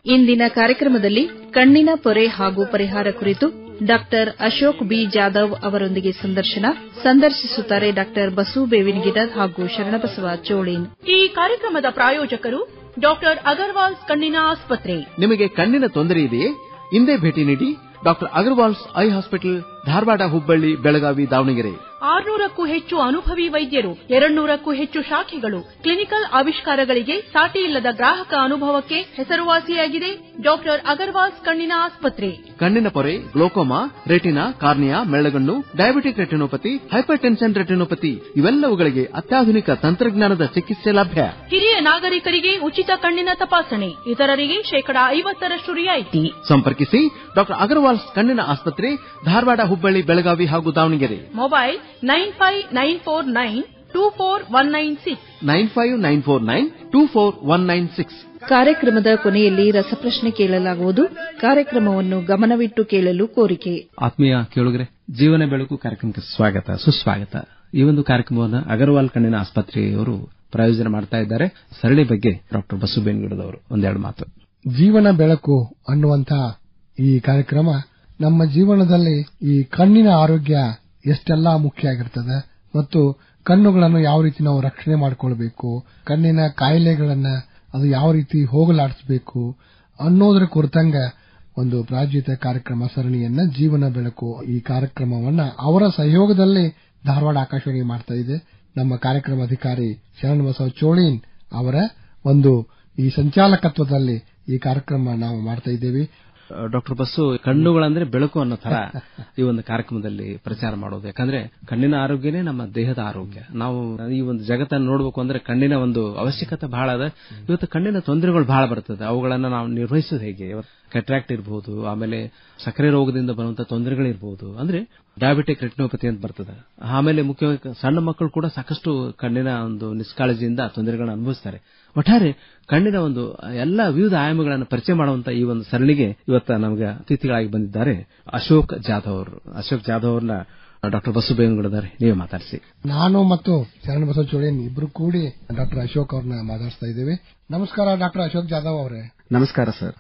ಇಂದಿನ ಕಾರ್ಯಕ್ರಮದಲ್ಲಿ ಕಣ್ಣಿನ ಪೊರೆ ಹಾಗೂ ಪರಿಹಾರ ಕುರಿತು ಡಾಕ್ಟರ್ ಅಶೋಕ್ ಬಿ ಜಾಧವ್ ಅವರೊಂದಿಗೆ ಸಂದರ್ಶನ ಸಂದರ್ಶಿಸುತ್ತಾರೆ ಡಾಕ್ಟರ್ ಬಸು ಬೇವಿನಗಿಡ ಹಾಗೂ ಶರಣಬಸವ ಚೋಳೀನ್ ಈ ಕಾರ್ಯಕ್ರಮದ ಪ್ರಾಯೋಜಕರು ಡಾಕ್ಟರ್ ಅಗರ್ವಾಲ್ಸ್ ಕಣ್ಣಿನ ಆಸ್ಪತ್ರೆ ನಿಮಗೆ ಕಣ್ಣಿನ ತೊಂದರೆ ಇದೆಯೇ ಇಂದೇ ಭೇಟಿ ನೀಡಿ doctor Agarwals eye hospital Dharwad Hubballi Belagavi Davanagere ಆರ್ನೂರಕ್ಕೂ ಹೆಚ್ಚು ಅನುಭವಿ ವೈದ್ಯರು ಎರಡ್ನೂರಕ್ಕೂ ಹೆಚ್ಚು ಶಾಖೆಗಳು ಕ್ಲಿನಿಕಲ್ ಆವಿಷ್ಕಾರಗಳಿಗೆ ಸಾಟಿಯಿಲ್ಲದ ಗ್ರಾಹಕ ಅನುಭವಕ್ಕೆ ಹೆಸರುವಾಸಿಯಾಗಿದೆ ಡಾಕ್ಟರ್ ಅಗರ್ವಾಲ್ಸ್ ಕಣ್ಣಿನ ಆಸ್ಪತ್ರೆ ಕಣ್ಣಿನ ಪೊರೆ ಗ್ಲೋಕೋಮಾ ರೆಟಿನಾ ಕಾರ್ನಿಯಾ ಮೆಳ್ಳಗಣ್ಣು diabetic retinopathy hypertension retinopathy ಇವೆಲ್ಲವುಗಳಿಗೆ ಅತ್ಯಾಧುನಿಕ ತಂತ್ರಜ್ಞಾನದ ಚಿಕಿತ್ಸೆ ಲಭ್ಯ ಹಿರಿಯ ನಾಗರಿಕರಿಗೆ ಉಚಿತ ಕಣ್ಣಿನ ತಪಾಸಣೆ ಇತರರಿಗೆ ಶೇಕಡಾ ಐವತ್ತರಷ್ಟು ರಿಯಾಯಿತಿ ಸಂಪರ್ಕಿಸಿ ಡಾಕ್ಟರ್ ಅಗರ್ವಾಲ್ಸ್ ಕಣ್ಣಿನ ಆಸ್ಪತ್ರೆ ಧಾರವಾಡ ಹುಬ್ಬಳ್ಳಿ ಬೆಳಗಾವಿ ಹಾಗೂ Davanagere mobile nine five nine four nine two four one nine six nine five nine four nine two four one nine six ಕಾರ್ಯಕ್ರಮದ ಕೊನೆಯಲ್ಲಿ ರಸಪ್ರಶ್ನೆ ಕೇಳಲಾಗುವುದು ಕಾರ್ಯಕ್ರಮವನ್ನು ಗಮನವಿಟ್ಟು ಕೇಳಲು ಕೋರಿಕೆ ಆತ್ಮೀಯ ಕೇಳುಗರೆ ಜೀವನ ಬೆಳಕು ಕಾರ್ಯಕ್ರಮಕ್ಕೆ ಸ್ವಾಗತ ಸುಸ್ವಾಗತ ಈ ಒಂದು ಕಾರ್ಯಕ್ರಮವನ್ನು ಅಗರ್ವಾಲ್ ಕಣ್ಣಿನ ಆಸ್ಪತ್ರೆಯವರು ಪ್ರಾಯೋಜನೆ ಮಾಡ್ತಾ ಇದ್ದಾರೆ ಸರಳಿ ಬಗ್ಗೆ ಡಾಕ್ಟರ್ ಬಸು ಬೇನ್ಗಿಡದವರು ಒಂದೆರಡು ಮಾತು ಜೀವನ ಬೆಳಕು ಅನ್ನುವಂತ ಈ ಕಾರ್ಯಕ್ರಮ ನಮ್ಮ ಜೀವನದಲ್ಲಿ ಈ ಕಣ್ಣಿನ ಆರೋಗ್ಯ ಎಷ್ಟೆಲ್ಲಾ ಮುಖ್ಯ ಆಗಿರ್ತದೆ ಮತ್ತು ಕಣ್ಣುಗಳನ್ನು ಯಾವ ರೀತಿ ನಾವು ರಕ್ಷಣೆ ಮಾಡಿಕೊಳ್ಬೇಕು ಕಣ್ಣಿನ ಕಾಯಿಲೆಗಳನ್ನ ಅದು ಯಾವ ರೀತಿ ಹೋಗಲಾಡಿಸಬೇಕು ಅನ್ನೋದರ ಕುರಿತಂಗ ಒಂದು ಪ್ರಾಯೋಜಿತ ಕಾರ್ಯಕ್ರಮ ಸರಣಿಯನ್ನ ಜೀವನ ಬೆಳಕು ಈ ಕಾರ್ಯಕ್ರಮವನ್ನ ಅವರ ಸಹಯೋಗದಲ್ಲಿ ಧಾರವಾಡ ಆಕಾಶವಾಣಿ ಮಾಡ್ತಾ ಇದೆ ನಮ್ಮ ಕಾರ್ಯಕ್ರಮ ಅಧಿಕಾರಿ ಶರಣಬಸವ ಚೋಳೀನ್ ಅವರ ಒಂದು ಈ ಸಂಚಾಲಕತ್ವದಲ್ಲಿ ಈ ಕಾರ್ಯಕ್ರಮ ನಾವು ಮಾಡ್ತಾ ಇದ್ದೇವೆ ಡಾಕ್ಟರ್ ಬಸ್ಸು ಕಣ್ಣುಗಳಂದ್ರೆ ಬೆಳಕು ಅನ್ನೋ ತರ ಈ ಒಂದು ಕಾರ್ಯಕ್ರಮದಲ್ಲಿ ಪ್ರಚಾರ ಮಾಡೋದು ಯಾಕಂದ್ರೆ ಕಣ್ಣಿನ ಆರೋಗ್ಯನೇ ನಮ್ಮ ದೇಹದ ಆರೋಗ್ಯ ನಾವು ಈ ಒಂದು ಜಗತ್ತನ್ನು ನೋಡಬೇಕು ಅಂದ್ರೆ ಕಣ್ಣಿನ ಒಂದು ಅವಶ್ಯಕತೆ ಬಹಳ ಅದ ಇವತ್ತು ಕಣ್ಣಿನ ತೊಂದರೆಗಳು ಬಹಳ ಬರ್ತದೆ ಅವುಗಳನ್ನ ನಾವು ನಿರ್ವಹಿಸೋದು ಹೇಗೆ ಕೆಟ್ರಾಕ್ಟ್ ಇರಬಹುದು ಆಮೇಲೆ ಸಕ್ಕರೆ ರೋಗದಿಂದ ಬರುವಂತಹ ತೊಂದರೆಗಳಿರಬಹುದು ಅಂದ್ರೆ ಡಯಾಬಿಟಿಕ್ ರೆಟಿನೋಪತಿ ಅಂತ ಬರ್ತದೆ ಆಮೇಲೆ ಮುಖ್ಯವಾಗಿ ಸಣ್ಣ ಮಕ್ಕಳು ಕೂಡ ಸಾಕಷ್ಟು ಕಣ್ಣಿನ ಒಂದು ನಿಷ್ಕಾಳಜಿಯಿಂದ ತೊಂದರೆಗಳನ್ನು ಅನುಭವಿಸ್ತಾರೆ ಒಟ್ಟಾರೆ ಕಣ್ಣಿನ ಒಂದು ಎಲ್ಲ ವಿವಿಧ ಆಯಾಮಗಳನ್ನು ಪರಿಚಯ ಮಾಡುವಂತ ಈ ಒಂದು ಸರಣಿಗೆ ಇವತ್ತ ನಮಗೆ ಅತಿಥಿಗಳಾಗಿ ಬಂದಿದ್ದಾರೆ ಅಶೋಕ್ ಜಾಧವ್ ಅವರು ಅಶೋಕ್ ಜಾಧವ್ ಅವ್ರನ್ನ ಡಾಕ್ಟರ್ ಬಸು ಬೇವನಗೌಡದಾರೆ ನೀವೇ ಮಾತಾಡಿಸಿ ನಾನು ಮತ್ತು ಶರಣಬಸವ ಚೋಳೇನ್ ಇಬ್ರು ಕೂಡಿ ಡಾಕ್ಟರ್ ಅಶೋಕ್ ಅವ್ರನ್ನ ಮಾತಾಡ್ತಾ ಇದ್ದೇವೆ ನಮಸ್ಕಾರ ಡಾಕ್ಟರ್ ಅಶೋಕ್ ಜಾಧವ್ ಅವರೇ ನಮಸ್ಕಾರ ಸರ್